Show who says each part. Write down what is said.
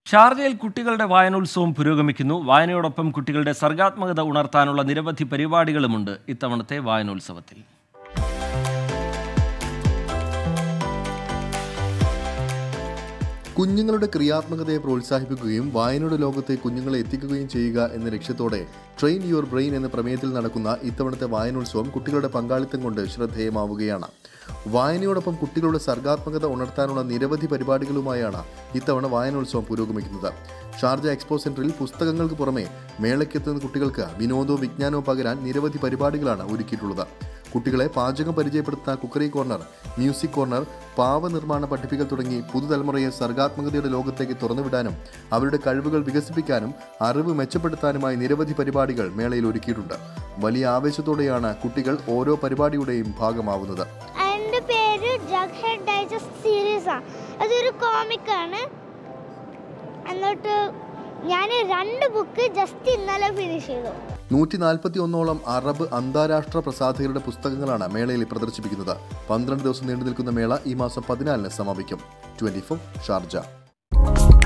Speaker 1: ഷാർജയിൽ കുട്ടികളുടെ വായനോത്സവം പുരോഗമിക്കുന്നു വായനയോടൊപ്പം കുട്ടികളുടെ സർഗാത്മകത ഉണർത്താനുള്ള നിരവധി പരിപാടികളുമുണ്ട് ഇത്തവണത്തെ വായനോത്സവത്തിൽ
Speaker 2: കുഞ്ഞുങ്ങളുടെ ക്രിയാത്മകതയെ പ്രോത്സാഹിപ്പിക്കുകയും വായനയുടെ ലോകത്തെ കുഞ്ഞുങ്ങളെ എത്തിക്കുകയും ചെയ്യുക എന്ന ലക്ഷ്യത്തോടെ ട്രെയിൻ യുവർ ബ്രെയിൻ എന്ന പ്രമേയത്തിൽ നടക്കുന്ന ഇത്തവണത്തെ വായനോത്സവം കുട്ടികളുടെ പങ്കാളിത്തം കൊണ്ട് ശ്രദ്ധേയമാവുകയാണ് വായനയോടൊപ്പം കുട്ടികളുടെ സർഗാത്മകത ഉണർത്താനുള്ള നിരവധി പരിപാടികളുമായാണ് ഇത്തവണ വായനോത്സവം പുരോഗമിക്കുന്നത് ഷാർജ എക്സ്പോ സെന്ററിൽ പുസ്തകങ്ങൾക്ക് പുറമെ മേളയ്ക്കെത്തുന്ന കുട്ടികൾക്ക് വിനോദവും വിജ്ഞാനവും പകരാൻ നിരവധി പരിപാടികളാണ് ഒരുക്കിയിട്ടുള്ളത് കുട്ടികളെ പാചകം പരിചയപ്പെടുത്തുന്ന കുക്കറി കോർണർ മ്യൂസിക് കോർണർ പാവ നിർമ്മാണ പഠിപ്പിക്കൽ തുടങ്ങി പുതുതലമുറയെ സർഗാത്മകതയുടെ ലോകത്തേക്ക് തുറന്നുവിടാനും അവരുടെ കഴിവുകൾ വികസിപ്പിക്കാനും അറിവ് മെച്ചപ്പെടുത്താനുമായി നിരവധി പരിപാടികൾ മേളയിൽ ഒരുക്കിയിട്ടുണ്ട് വലിയ ആവേശത്തോടെയാണ് കുട്ടികൾ ഓരോ പരിപാടിയുടെയും ഭാഗമാവുന്നത്
Speaker 3: എൻ്റെ പേര് ജഗ് ഹെഡ് ഡൈജസ്റ്റ് സീരീസ് ആണ് അതൊരു കോമിക്കാണ് എന്നിട്ട് ഞാൻ രണ്ട് ബുക്ക് ജസ്റ്റ് ഇന്നലെ ഫിനിഷ് ചെയ്തു
Speaker 2: നൂറ്റി നാൽപ്പത്തി ഒന്നോളം അറബ് അന്താരാഷ്ട്ര പ്രസാധകരുടെ പുസ്തകങ്ങളാണ് മേളയിൽ പ്രദർശിപ്പിക്കുന്നത് പന്ത്രണ്ട് ദിവസം നീണ്ടു നിൽക്കുന്ന മേള ഈ മാസം പതിനാലിന് സമാപിക്കും ട്വന്റി ഫോർ ഷാർജ